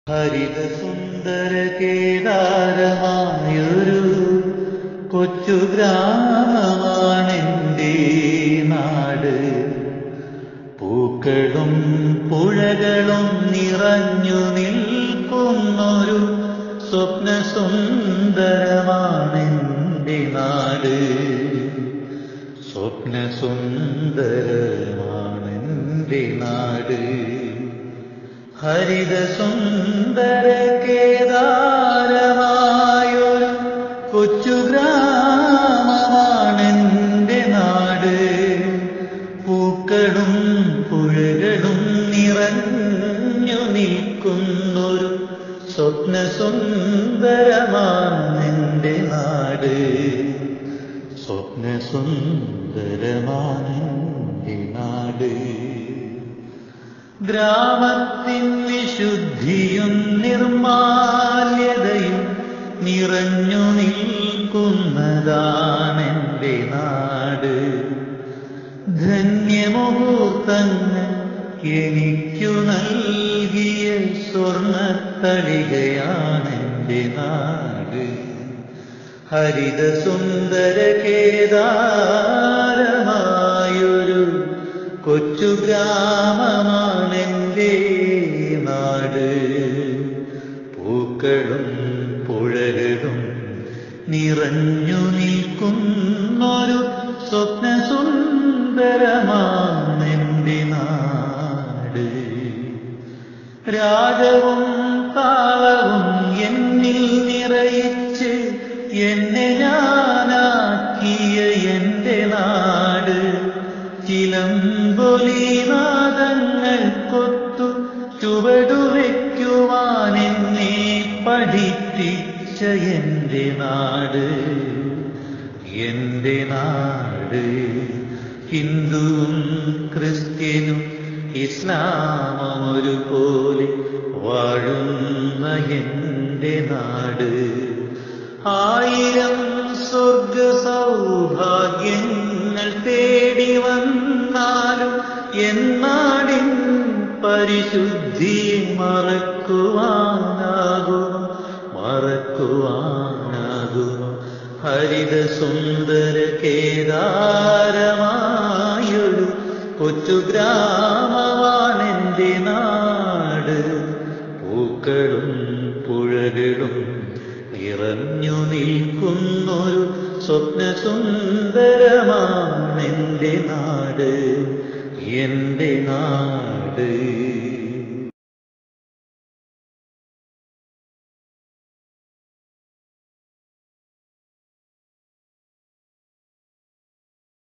ഹരിത സുന്ദര കേദാരമായൊരു കൊച്ചു ഗ്രാമമാണെൻ്റെ നാട് പൂക്കളും പുഴകളും നിറഞ്ഞു നിൽക്കുന്നൊരു സ്വപ്ന സുന്ദരമാണെൻ്റെ നാട് സ്വപ്ന സുന്ദരമാണെൻ്റെ നാട് ഹരിത സുന്ദര കേദാരമായൊരു കൊച്ചു ഗ്രാമമാണെൻ്റെ നാട് പൂക്കളും പുഴകളും നിറഞ്ഞു നിൽക്കുന്നൊരു സ്വപ്ന സുന്ദരമാണെൻ്റെ നാട് സ്വപ്ന സുന്ദരമാണെൻ്റെ നാട് ഗ്രാമത്തിൻ വിശുദ്ധിയും നിർമാല്യതയും നിറഞ്ഞു നിൽക്കുന്നതാണെൻ്റെ നാട് ധന്യമുഹൂർത്തങ്ങൾ എനിക്കു നൽകിയ സ്വർണത്തളികയാണെൻ്റെ നാട് ഹരിത സുന്ദര കേദാരമായൊരു കൊച്ചു ഗ്രാമമാണെൻ്റെ നാട് പൂക്കളും പുഴകളും നിറഞ്ഞു നിൽക്കുന്നൊരു സ്വപ്ന സുന്ദരമാണെൻ്റെ നാട് രാഗവും താളവും എന്നിൽ നിറയിച്ച് എന്നെ ഞാനാക്കിയ എൻ്റെ നാട് ചിലമ്പൊലിനാദങ്ങൾ കൊത്തു ചുവടുവെക്കുവാൻ എന്നെ പഠിപ്പിച്ച എൻ്റെ നാട് എൻ്റെ നാട് ഹിന്ദുവും ക്രിസ്ത്യനും ഇസ്ലാമും ഒരുപോലെ വാഴുന്ന എൻ്റെ നാട് ആയിരം സ്വർഗ സൗഭാഗ്യങ്ങൾ തേടി വന്നാലും എന്നാടിൻ പരിശുദ്ധി മറക്കുവാനാകും മറക്കുവാനാകും ഹരിത സുന്ദര കേദാരമായൊരു കൊച്ചു ഗ്രാമമാണെൻ്റെ നാട് പൂക്കളും പുഴകളും നിറഞ്ഞു നിൽക്കുന്നൊരു സ്വപ്ന സുന്ദരമാണെൻ്റെ നാട് എൻ്റെ നാട്